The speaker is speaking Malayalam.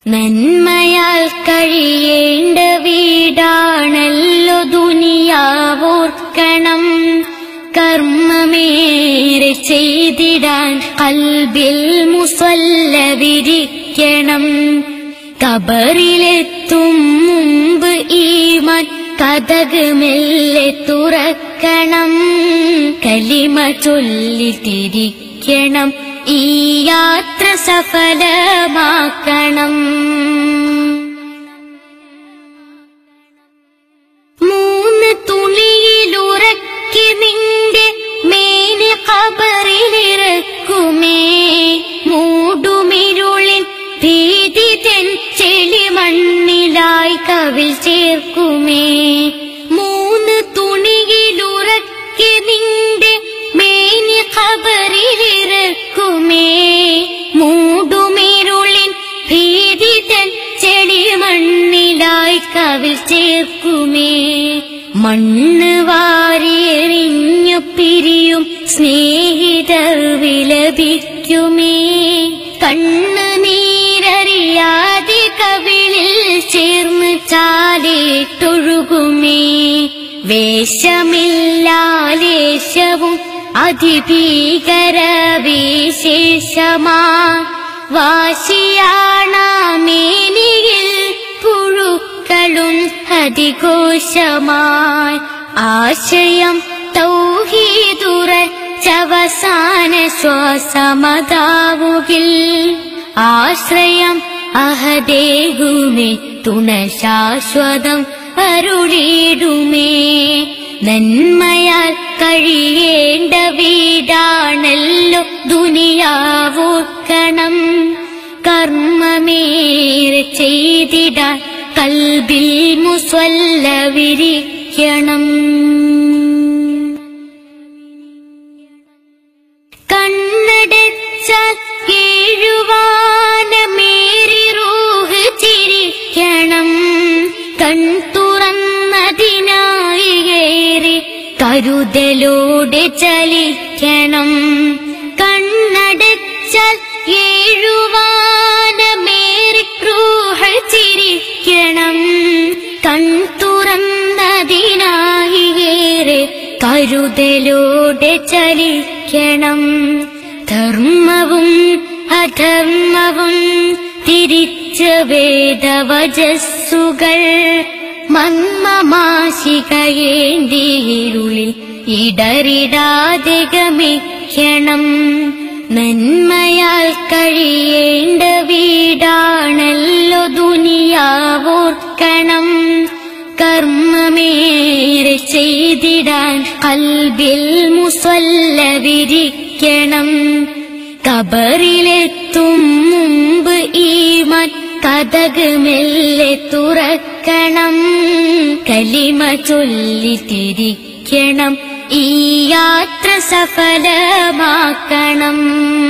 നന്മയാൽ കഴിയേണ്ട വീടാണല്ലോ ദുനിയാവോർക്കണം കർമ്മമേറെ ചെയ്തിടാൻ കൽബിൽ മുസല്ല വിരിക്കണം കബറിലെത്തും മുമ്പ് ഈമാൻ കഥക് മെല്ലെ തുറക്കണം കലിമ ചൊല്ലി തിരിക്കണം ഈ യാത്ര സഫലമാക്കണം മൂന്ന് തുണിയിലുറക്കി നിന്റെ മേനി കബറിലിറക്കുമേ മൂടുമിരുളിൻ ഭീതി തെൻ ചെളി മണ്ണിലായി കവിൽ ചേർക്കുമേ മൂന്ന് തുണിയിലുറക്കി നിന്റെ മേനി കബറിലിറക്കുമേ മൂടുമിരുളിൻ ഭീതി തൻ ചെളി മണ്ണിലായി കവിൽ ചേർക്കുമേ മണ്ണ് വാരിയെറിഞ്ഞു പിരിയും സ്നേഹിതർ വിലപിക്കുമേ കണ്ണ് നീരറിയാതെ കവിളിൽ ചേർന്ന് ചാലിട്ടൊഴുകുമേ വേഷമില്ലാലേശവും അതിഭീകര വിശേഷമാ വാശിയാണാമേനിയിൽ പുഴുക്കളും അതിഘോഷമായി ആശയം തൗഹീദുറ ചവസാന ശ്വാസമതാവുകിൽ ആശ്രയം അഹദേഹുമേ തുണ ശാശ്വതം അരുളിടുമേ നന്മയാൽ കഴിയേണ്ട വീടാണല്ലോ ദുനിയാവോക്കണം കർമ്മമേറെ ചെയ്തിടാൻ കൽബിൽ മുസ്വല്ല വിരിക്കണം കണ്ണടച്ചാൽ കേഴുവാനമേറി റൂഹ് ചിരിക്കണം കൺ തുറന്നതിനായി ഏറെ കരുതലോടെ ചലിക്കണം കണ്ണടച്ചാൽ ഏഴുവാനമേറി റൂഹ് ചിരിക്കണം കൺ തുറന്നതിനായി ഏറെ കരുതലോടെ ചലിക്കണം ധർമ്മവും അധർമ്മവും തിരിച്ച വേദവജസ്സുകൾ മന്മമാശികയേന്തിയിരുളിൽ ഇടറിടാതെ ഗമിക്കണം നന്മയാൽ കഴിയേണ്ട വീടാണല്ലോ ദുനിയാവോർക്കണം കർമ്മമേറെ ചെയ്തിടാൻ കൽബിൽ മുസല്ല വിരിക്കണം കബറിലെത്തും മുമ്പ് ഈമാൻ കഥക് മെല്ലെ തുറക്കണം കലിമ ചൊല്ലി തിരിക്കണം ഈ യാത്ര സഫലമാക്കണം